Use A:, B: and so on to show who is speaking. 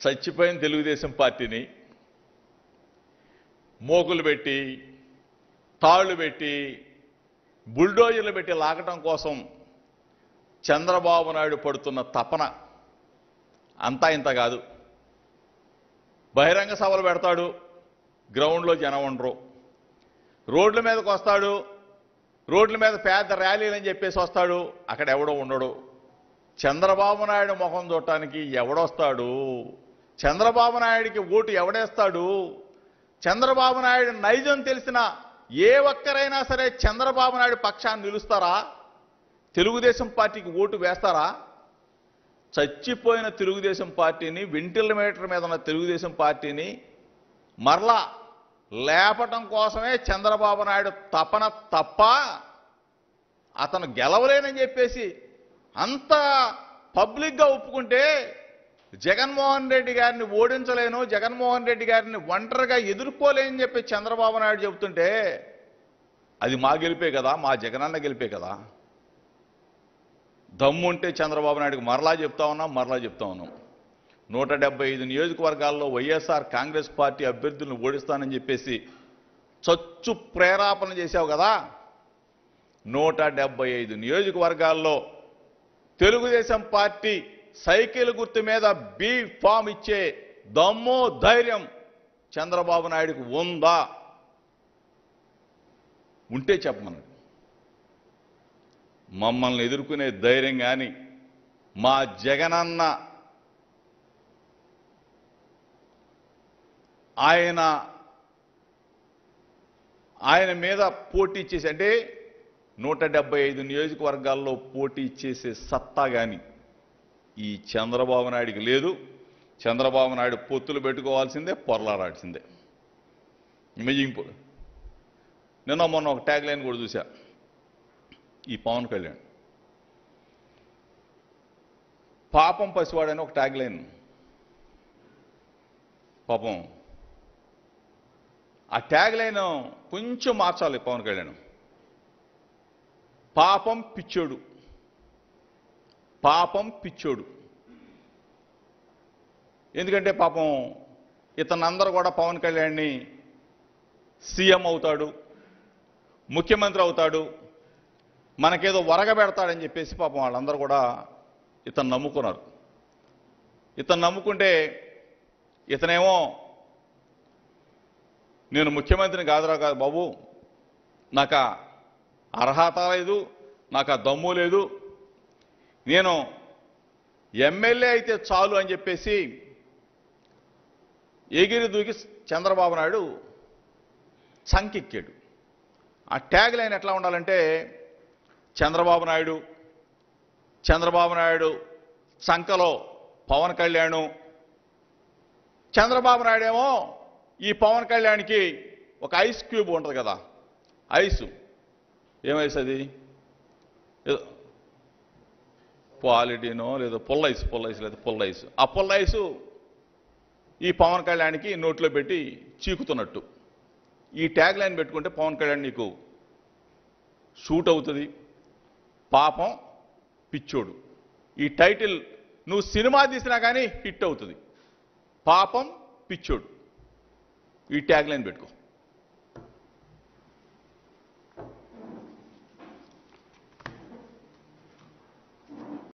A: చచ్చిపోయిన తెలుగుదేశం పార్టీని మోకులు పెట్టి తాళ్ళు పెట్టి బుల్డోజర్లు పెట్టి లాగటం కోసం చంద్రబాబు నాయుడు పడుతున్న తపన అంతా ఇంత కాదు బహిరంగ సభలు పెడతాడు గ్రౌండ్లో జనం ఉండరు రోడ్ల మీదకి వస్తాడు రోడ్ల మీద పెద్ద ర్యాలీలు అని చెప్పేసి వస్తాడు అక్కడ ఎవడో ఉండడు చంద్రబాబు నాయుడు ముఖం చూడటానికి ఎవడొస్తాడు చంద్రబాబు నాయుడికి ఓటు ఎవడేస్తాడు చంద్రబాబు నాయుడు నైజం తెలిసిన ఏ ఒక్కరైనా సరే చంద్రబాబు నాయుడు పక్షాన్ని నిలుస్తారా తెలుగుదేశం పార్టీకి ఓటు వేస్తారా చచ్చిపోయిన తెలుగుదేశం పార్టీని వెంటిలేటర్ మీద ఉన్న తెలుగుదేశం పార్టీని మరలా లేపటం కోసమే చంద్రబాబు నాయుడు తపన తప్ప అతను గెలవలేనని చెప్పేసి అంత పబ్లిక్గా ఒప్పుకుంటే జగన్మోహన్ రెడ్డి గారిని ఓడించలేను జగన్మోహన్ రెడ్డి గారిని ఒంటరిగా ఎదుర్కోలేని చెప్పి చంద్రబాబు నాయుడు చెబుతుంటే అది మా గెలిపే కదా మా జగనన్న గెలిపే కదా దమ్ముంటే చంద్రబాబు నాయుడుకి మరలా చెప్తా ఉన్నాం మరలా చెప్తా ఉన్నాం నూట డెబ్బై ఐదు నియోజకవర్గాల్లో వైఎస్ఆర్ కాంగ్రెస్ పార్టీ అభ్యర్థులను ఓడిస్తానని చెప్పేసి చచ్చు ప్రేరాపణ చేశావు కదా నూట డెబ్బై ఐదు నియోజకవర్గాల్లో తెలుగుదేశం పార్టీ సైకిల్ గుర్తు మీద బి ఫామ్ ఇచ్చే దమ్ము ధైర్యం చంద్రబాబు నాయుడుకు ఉందా ఉంటే చెప్పమన్నాడు మమ్మల్ని ఎదుర్కొనే ధైర్యం కానీ మా జగనన్న ఆయన ఆయన మీద పోటీ చేసి అంటే నూట డెబ్బై ఐదు నియోజకవర్గాల్లో పోటీ చేసే సత్తా కానీ ఈ చంద్రబాబు నాయుడికి లేదు చంద్రబాబు నాయుడు పొత్తులు పెట్టుకోవాల్సిందే పొరలాడాల్సిందే ఇమేజింగ్ పొ- నిన్న మొన్న ఒక ట్యాగ్ లైన్ కూడా చూసా ఈ పవన్ కళ్యాణ్ పాపం పసివాడని ఒక ట్యాగ్ లైన్ పాపం ఆ ట్యాగ్ లైన్ కొంచెం మార్చాలి పవన్ కళ్యాణ్ పాపం పిచ్చోడు పాపం పిచ్చోడు ఎందుకంటే పాపం ఇతనందరూ కూడా పవన్ కళ్యాణ్ని సీఎం అవుతాడు ముఖ్యమంత్రి అవుతాడు మనకేదో వరగబెడతాడని చెప్పేసి పాపం వాళ్ళందరూ కూడా ఇతను నమ్ముకున్నారు ఇతను నమ్ముకుంటే ఇతనేమో నేను ముఖ్యమంత్రిని కాదురా కాదు బాబు నాకు ఆ అర్హత లేదు నాకు ఆ దమ్ము లేదు నేను ఎమ్మెల్యే అయితే చాలు అని చెప్పేసి ఎగిరి దూకి చంద్రబాబు నాయుడు చంకెక్కాడు ఆ ట్యాగ్ లైన్ ఎట్లా ఉండాలంటే చంద్రబాబు నాయుడు చంద్రబాబు నాయుడు చంకలో పవన్ కళ్యాణ్ చంద్రబాబు నాయుడు ఏమో ఈ పవన్ కళ్యాణ్కి ఒక ఐస్ క్యూబ్ ఉంటుంది కదా ఐస్ ఏం ఐస్ అది ఏదో క్వాలిటీనో లేదో పుల్ల ఐస్ పుల్ల ఐస్ లేదా పుల్ల ఐస్ ఆ పుల్ల ఐసు ఈ పవన్ కళ్యాణ్కి నోట్లో పెట్టి చీకుతున్నట్టు ఈ ట్యాగ్ లైన్ పెట్టుకుంటే పవన్ కళ్యాణ్ నీకు షూట్ అవుతుంది పాపం పిచ్చోడు ఈ టైటిల్ నువ్వు సినిమా తీసినా కానీ హిట్ అవుతుంది పాపం పిచ్చోడు ఈ ట్యాగ్ లైన్ పెట్టుకో